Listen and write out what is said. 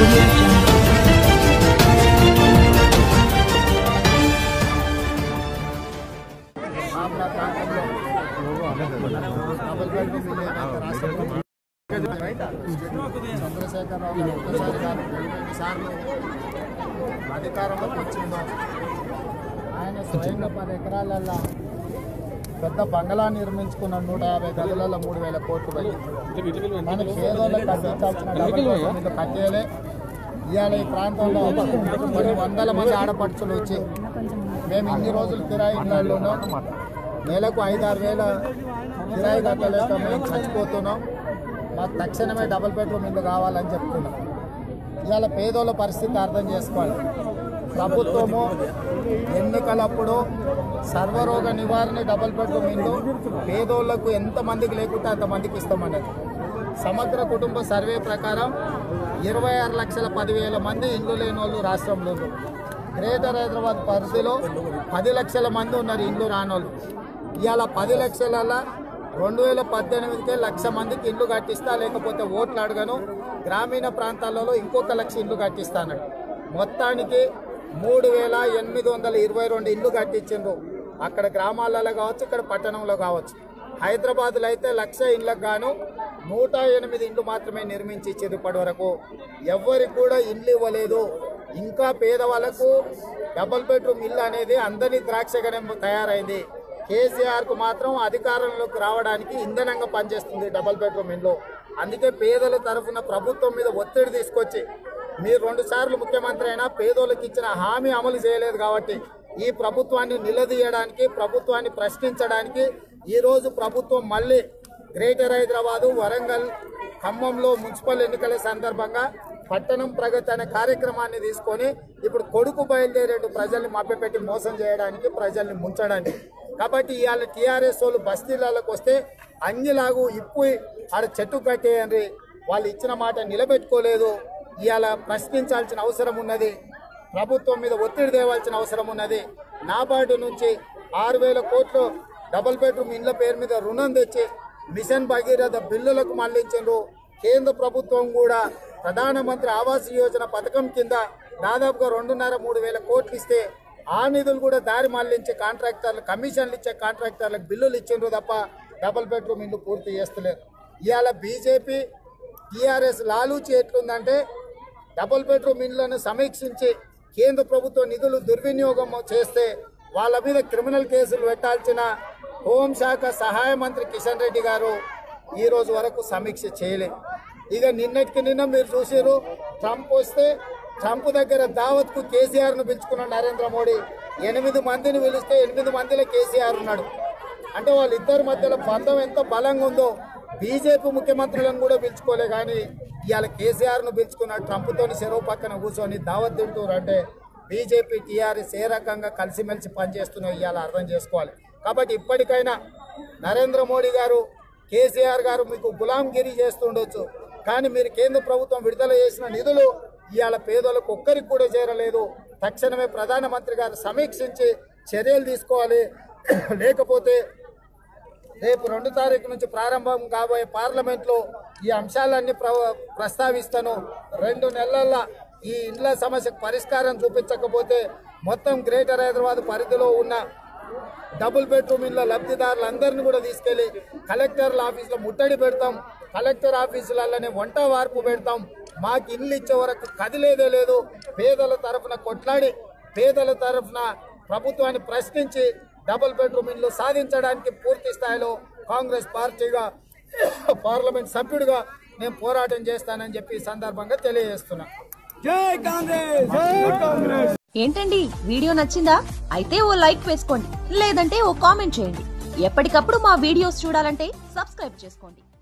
audio jungle. Andhra ప్రాంతంలో double bedroom ఇల్లు ఏదైతే రాష్ట్రంలో చంద్రశేఖరరావు గారు ఒక్కసారి కాదు రెండు సార్లు అధికారంలోకి వచ్చిందో ఆయన స్వయంగా పది ఎకరాలల్లో పెద్ద బంగళా నిర్మించుకున్న నూట యాభై గదులలో మూడు వేల కోట్లు పోయి మనకి పేదోళ్ళకి కట్టించాల్సిన డబుల్ బెడ్రూమ్ ఇల్లు కట్టేయలే ఇవాళ ఈ ప్రాంతంలో కొన్ని వందల మంది ఆడపడుచులు వచ్చి మేము ఇన్ని రోజులు కిరాయి ఇళ్లలో నెలకు ఐదారు వేల కిరాయి కట్టలేక మేము చచ్చిపోతున్నాం మాకు తక్షణమే డబుల్ బెడ్రూమ్ ఇల్లు కావాలని చెప్తున్నాం ఇవాళ పేదోళ్ళ పరిస్థితి అర్థం చేసుకోవాలి ప్రభుత్వము ఎన్నికలప్పుడు సర్వరోగ నివారణ డబుల్ బెడ్రూమ్ ఇల్లు పేదోళ్లకు ఎంతమందికి లేకుంటే అంతమందికి ఇస్తామన్నది సమగ్ర కుటుంబ సర్వే ప్రకారం ఇరవై ఆరు లక్షల పదివేల మంది ఇండ్లు లేని వాళ్ళు రాష్ట్రంలో ఉన్నారు. గ్రేటర్ హైదరాబాద్ పరిధిలో పది లక్షల మంది ఉన్నారు ఇండ్లు రానోళ్ళు ఇవాళ పది లక్షల రెండు వేల పద్దెనిమిదికే లక్ష మందికి ఇల్లు కట్టిస్తా లేకపోతే ఓట్లు అడగను గ్రామీణ ప్రాంతాలలో ఇంకొక లక్ష ఇల్లు కట్టిస్తాను మొత్తానికి మూడు వేల ఎనిమిది వందల ఇరవై రెండు ఇల్లు కట్టించిండ్రు అక్కడ గ్రామాలలో కావచ్చు ఇక్కడ పట్టణంలో కావచ్చు హైదరాబాద్లో అయితే లక్ష ఇళ్ళకు గాను నూట ఎనిమిది ఇండ్లు మాత్రమే నిర్మించి ఇచ్చారు ఇప్పటి వరకు ఎవరికి కూడా ఇల్లు ఇవ్వలేదు ఇంకా పేదవాళ్ళకు డబుల్ బెడ్రూమ్ ఇల్లు అనేది అందరి ద్రాక్షగానే తయారైంది కేసీఆర్ కు మాత్రం అధికారంలోకి రావడానికి ఇంధనంగా పనిచేస్తుంది డబుల్ బెడ్రూమ్ ఇల్లు అందుకే పేదల తరఫున ప్రభుత్వం మీద ఒత్తిడి తీసుకొచ్చి మీరు రెండు సార్లు ముఖ్యమంత్రి అయినా పేదోళ్ళకి ఇచ్చిన హామీ అమలు చేయలేదు కాబట్టి ఈ ప్రభుత్వాన్ని నిలదీయడానికి ప్రభుత్వాన్ని ప్రశ్నించడానికి ఈ రోజు ప్రభుత్వం మళ్ళీ గ్రేటర్ హైదరాబాదు వరంగల్ ఖమ్మంలో మున్సిపల్ ఎన్నికల సందర్భంగా పట్టణం ప్రగతి అనే కార్యక్రమాన్ని తీసుకొని ఇప్పుడు కొడుకు బయలుదేరేటు ప్రజల్ని మభ్యపెట్టి మోసం చేయడానికి ప్రజల్ని ముంచడానికి కాబట్టి ఇవాళ టీఆర్ఎస్ వాళ్ళు బస్తీలకు వస్తే అంగిలాగు ఇప్పు ఆడ చెట్టు కట్టేయండి వాళ్ళు ఇచ్చిన మాట నిలబెట్టుకోలేదు ఇవాళ ప్రశ్నించాల్సిన అవసరం ఉన్నది ప్రభుత్వం మీద ఒత్తిడి తేవాల్సిన అవసరం ఉన్నది నాబార్డు నుంచి ఆరు వేల కోట్లు డబుల్ బెడ్రూమ్ ఇండ్ల పేరు మీద రుణం తెచ్చి మిషన్ భగీరథ బిల్లులకు మళ్లించారు కేంద్ర ప్రభుత్వం కూడా ప్రధానమంత్రి ఆవాస్ యోజన పథకం కింద దాదాపుగా రెండున్నర మూడు వేల కోట్లు ఇస్తే ఆ నిధులు కూడా దారి మళ్లించే కాంట్రాక్టర్లు కమిషన్లు ఇచ్చే కాంట్రాక్టర్లకు బిల్లులు ఇచ్చిండ్రు తప్ప డబుల్ బెడ్రూమ్ ఇల్లు పూర్తి చేస్తలేరు ఇవాళ బీజేపీ టీఆర్ఎస్ లాలూచి ఎట్లుందంటే డబుల్ బెడ్రూమ్ ఇండ్లను సమీక్షించి కేంద్ర ప్రభుత్వ నిధులు దుర్వినియోగం చేస్తే వాళ్ళ మీద క్రిమినల్ కేసులు పెట్టాల్సిన హోంశాఖ సహాయ మంత్రి కిషన్ రెడ్డి గారు ఈ రోజు వరకు సమీక్ష చేయలేదు ఇక నిన్నటికి నిన్న మీరు చూసారు ట్రంప్ వస్తే ట్రంప్ దగ్గర దావత్కు కేసీఆర్ ను పిలుచుకున్న నరేంద్ర మోడీ ఎనిమిది మందిని పిలిస్తే ఎనిమిది మందిలో కేసీఆర్ ఉన్నాడు అంటే వాళ్ళిద్దరి మధ్యలో బంధం ఎంత బలంగా ఉందో బీజేపీ ముఖ్యమంత్రులను కూడా పిలుచుకోలే కానీ ఇవాళ కేసీఆర్ ను పిలుచుకున్న ట్రంప్ తోని చెరువు పక్కన కూర్చొని దావత్ తింటూరు అంటే బీజేపీ టీఆర్ఎస్ ఏ రకంగా కలిసిమెలిసి పనిచేస్తున్నాయో ఇవాళ అర్థం చేసుకోవాలి కాబట్టి ఇప్పటికైనా నరేంద్ర మోడీ గారు కేసీఆర్ గారు మీకు గులాంగిరి చేస్తుండొచ్చు కానీ మీరు కేంద్ర ప్రభుత్వం విడుదల చేసిన నిధులు ఇవాళ పేదలకు ఒక్కరికి కూడా చేరలేదు తక్షణమే ప్రధానమంత్రి గారు సమీక్షించి చర్యలు తీసుకోవాలి లేకపోతే రేపు రెండు తారీఖు నుంచి ప్రారంభం కాబోయే పార్లమెంట్లో ఈ అంశాలన్నీ ప్ర ప్రస్తావిస్తాను రెండు నెలల ఈ ఇండ్ల సమస్యకు పరిష్కారం చూపించకపోతే మొత్తం గ్రేటర్ హైదరాబాద్ పరిధిలో ఉన్న డబుల్ బెడ్రూమ్ ఇళ్ళ లబ్ధిదారులందరినీ కూడా తీసుకెళ్లి కలెక్టర్ల ఆఫీసులో ముట్టడి పెడతాం కలెక్టర్ ఆఫీసులలోనే వంట వార్పు పెడతాం మాకు ఇల్లు ఇచ్చే వరకు కదిలేదే లేదు పేదల తరఫున కొట్లాడి పేదల తరఫున ప్రభుత్వాన్ని ప్రశ్నించి డబుల్ బెడ్రూమ్ ఇల్లు సాధించడానికి పూర్తి స్థాయిలో కాంగ్రెస్ పార్టీగా పార్లమెంట్ సభ్యుడిగా నేను పోరాటం చేస్తానని చెప్పి ఈ సందర్భంగా తెలియజేస్తున్నా ఏంటండి వీడియో నచ్చిందా అయితే ఓ లైక్ వేసుకోండి లేదంటే ఓ కామెంట్ చేయండి ఎప్పటికప్పుడు మా వీడియోస్ చూడాలంటే సబ్స్క్రైబ్ చేసుకోండి